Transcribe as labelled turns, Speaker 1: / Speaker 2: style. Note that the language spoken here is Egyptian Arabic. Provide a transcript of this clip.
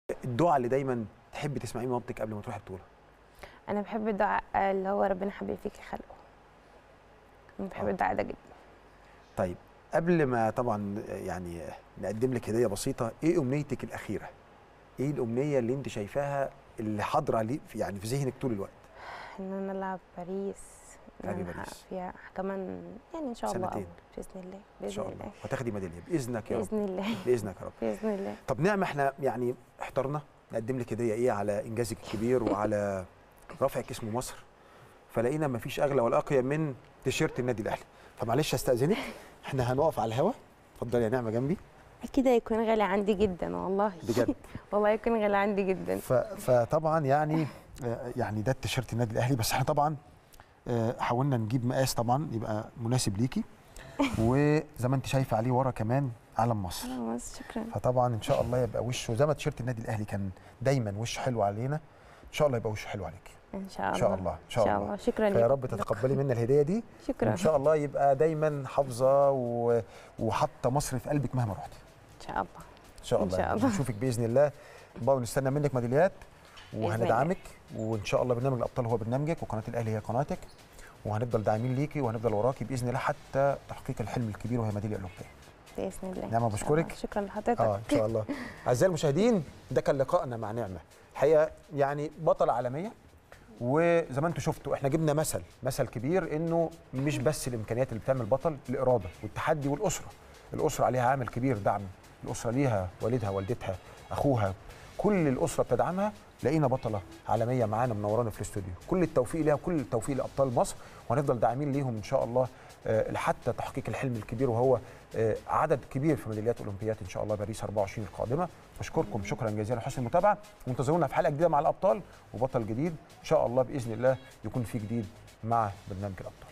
Speaker 1: الدعاء اللي دايما تحب تسمعيه من مامتك قبل ما تروحي البطوله
Speaker 2: انا بحب الدعاء اللي هو ربنا حبيب فيك خلقه انا بحب
Speaker 1: آه.
Speaker 2: الدعاء ده جدا
Speaker 1: طيب قبل ما طبعا يعني نقدم لك هديه بسيطه ايه امنيتك الاخيره ايه الامنيه اللي انت شايفاها اللي حاضره لي في يعني في ذهنك طول الوقت
Speaker 2: ان انا العب باريس ان
Speaker 1: تلعبي
Speaker 2: انا احقق
Speaker 1: باريس.
Speaker 2: فيها كمان يعني ان شاء الله
Speaker 1: سنتين.
Speaker 2: أول باذن الله
Speaker 1: ان
Speaker 2: باذن
Speaker 1: شاء الله
Speaker 2: الله
Speaker 1: وتاخدي ميداليه باذنك يا رب
Speaker 2: باذن الله
Speaker 1: باذنك يا رب
Speaker 2: باذن الله
Speaker 1: طب نعمه احنا يعني احترنا نقدم لك هديه ايه على انجازك الكبير وعلى رفعك اسم مصر فلقينا مفيش اغلى ولا اقيم من تيشيرت النادي الاهلي فمعلش استاذنك احنا هنقف على الهوا اتفضلي يا نعمه جنبي
Speaker 2: اكيد هيكون غالي عندي جدا والله
Speaker 1: بجد
Speaker 2: والله يكون غالي عندي جدا
Speaker 1: ف- فطبعا يعني آه، يعني ده التيشيرت النادي الاهلي بس احنا طبعا آه، حاولنا نجيب مقاس طبعا يبقى مناسب ليكي وزي ما انت شايفه عليه ورا كمان علم مصر
Speaker 2: خلاص شكرا
Speaker 1: فطبعا ان شاء الله يبقى وشه زي ما تيشيرت النادي الاهلي كان دايما وش حلو علينا ان شاء الله يبقى وشه حلو عليك
Speaker 2: ان شاء الله
Speaker 1: ان شاء الله ان شاء الله
Speaker 2: شكرا
Speaker 1: فيا
Speaker 2: لكم.
Speaker 1: رب تتقبلي منا الهديه دي
Speaker 2: شكرا
Speaker 1: وان شاء الله يبقى دايما حافظه و... وحاطه مصر في قلبك مهما رحتي
Speaker 2: ان شاء الله
Speaker 1: ان شاء
Speaker 2: إن
Speaker 1: الله,
Speaker 2: شاء الله.
Speaker 1: نشوفك باذن الله بقى ونستنى منك ميداليات
Speaker 2: الله.
Speaker 1: وهندعمك وان شاء الله برنامج الابطال هو برنامجك وقناه الاهلي هي قناتك وهنفضل داعمين ليكي وهنفضل وراكي باذن الله حتى تحقيق الحلم الكبير وهي ميداليه اولمبيه
Speaker 2: باذن الله
Speaker 1: نعمة
Speaker 2: إن شاء
Speaker 1: بشكرك.
Speaker 2: الله. شكرا لحضرتك
Speaker 1: اه ان شاء الله اعزائي المشاهدين ده كان لقائنا مع نعمه الحقيقه يعني بطله عالميه وزي ما انتم شفتوا احنا جبنا مثل مثل كبير انه مش بس الامكانيات اللي بتعمل بطل الاراده والتحدي والاسره الاسره عليها عامل كبير دعم الاسره ليها والدها والدتها اخوها كل الاسره بتدعمها لقينا بطله عالميه معانا منورانا في الاستوديو كل التوفيق ليها كل التوفيق لابطال مصر وهنفضل داعمين ليهم ان شاء الله آه، لحتى تحقيق الحلم الكبير وهو آه، عدد كبير في ميداليات اولمبيات ان شاء الله باريس 24 القادمه بشكركم شكرا جزيلا لحسن المتابعه وانتظرونا في حلقه جديده مع الابطال وبطل جديد ان شاء الله باذن الله يكون في جديد مع برنامج الابطال